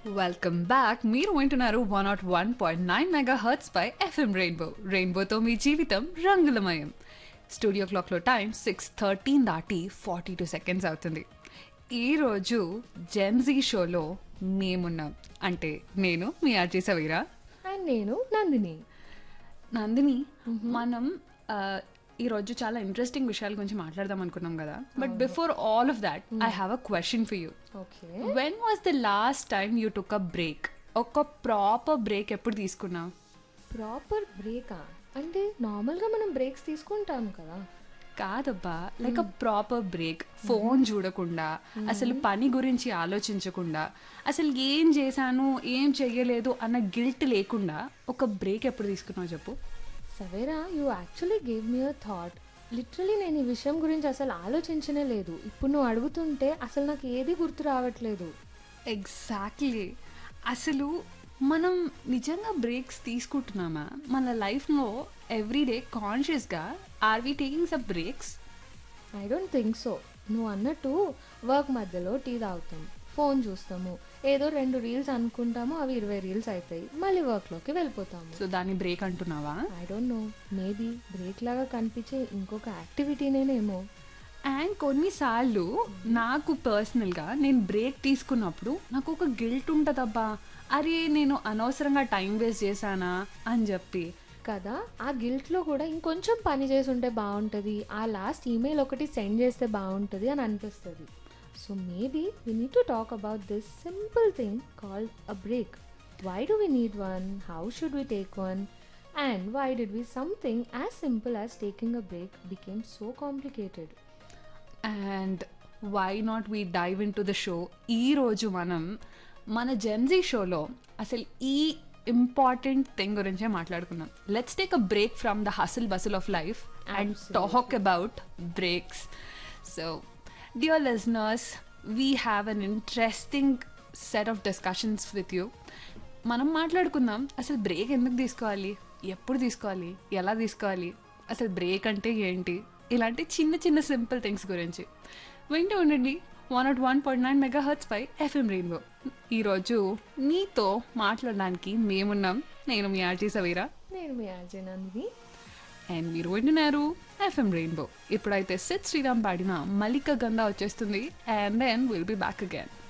welcome back మీరు వింటున్నారు one nought one point nine megahertz పై ఎఫ్ఎం రెయిన్బో రెయిన్బోతో మీ జీవితం రంగులమయం స్టూడియో క్లాక్లో టైం సిక్స్ థర్టీన్ దాటి ఫార్టీ టూ సెకండ్స్ అవుతుంది ఈరోజు జెన్జీ షోలో మేమున్నాం అంటే నేను మీ ఆర్జీ సవీరా అండ్ నేను నందిని నందిని మనం ఆ, ఈరోజు చాలా ఇంట్రెస్టింగ్ విషయాల గురించి మాట్లాడదాం అనుకున్నాం కదా but before all of that I have a question for you okay when was the last time you took a break ఒక ప్రాపర్ బ్రేక్ ఎప్పుడు తీసుకున్నావు ప్రాపర్ బ్రేకా అంటే నార్మల్గా మనం బ్రేక్స్ తీసుకుంటాం కదా కాదబ్బా like a proper break phone చూడకుండా అసలు పని గురించి ఆలోచించకుండా అసలు ఏం చేశాను ఏం చెయ్యలేదు అన్న గిల్ట్ లేకుండా ఒక బ్రేక్ ఎప్పుడు తీసుకున్నావు చెప్పు Savera you actually gave me a thought literally నేను ఈ విషయం గురించి అసలు ఆలోచించనే లేదు ఇప్పుడు నువ్వు అడుగుతుంటే అసలు నాకు ఏది గుర్తు రావట్లేదు ఎగ్జాక్ట్లీ అసలు మనం నిజంగా బ్రేక్స్ తీసుకుంటున్నామా మన లైఫ్లో ఎవ్రీడే కాన్షియస్గా are we taking some breaks I don't think so నువ్వు అన్నట్టు వర్క్ మధ్యలో టీ తాగుతాం ఫోన్ చూస్తాము ఏదో రెండు రీల్స్ అనుకుంటాము అవి ఇరవై రీల్స్ అవుతాయి మళ్ళీ వర్క్లోకి వెళ్ళిపోతాము సో దాన్ని బ్రేక్ అంటున్నావా I don't know maybe break లాగా కనిపించే ఇంకొక యాక్టివిటీనేనేమో అండ్ కొన్నిసార్లు నాకు పర్సనల్గా నేను బ్రేక్ తీసుకున్నప్పుడు నాకు ఒక గిల్ట్ ఉంటుందబ్బా అరే నేను అనవసరంగా టైం వేస్ట్ చేశానా అని చెప్పి కదా ఆ గిల్ట్లో కూడా ఇంకొంచెం పని చేసి ఉంటే బాగుంటుంది ఆ లాస్ట్ ఈమెయిల్ ఒకటి సెండ్ చేస్తే బాగుంటుంది అని అనిపిస్తుంది so maybe we need to talk about this simple thing called a break why do we need one how should we take one and why did we something as simple as taking a break became so complicated and why not we dive into the show ఈరోజు మనం మన Gen Z షోలో అసలు ఈ important thing గురించే మాట్లాడుకున్నాం let's take a break from the hustle bustle of life and talk about breaks so dear listeners we have an interesting set of discussions with you మనం మాట్లాడుకుందాం అసలు బ్రేక్ ఎందుకు తీసుకోవాలి ఎప్పుడు తీసుకోవాలి ఎలా తీసుకోవాలి అసలు బ్రేక్ అంటే ఏంటి ఇలాంటి చిన్న చిన్న సింపుల్ థింగ్స్ గురించి వింటూ ఉండండి one nought one point nine megahertz పై ఎఫ్ఎం రెయిన్బో ఈరోజు మీతో మాట్లాడడానికి మేమున్నాం నేను మీ ఆర్జీ సవీరా నేను మీ అజయ్ నందిని అండ్ మీరు వింటున్నారు ఎఫ్ఎం రెయిన్బో ఇప్పుడైతే సిత్ శ్రీరామ్ పాడిన మలిక గంధ వచ్చేస్తుంది and then will be back again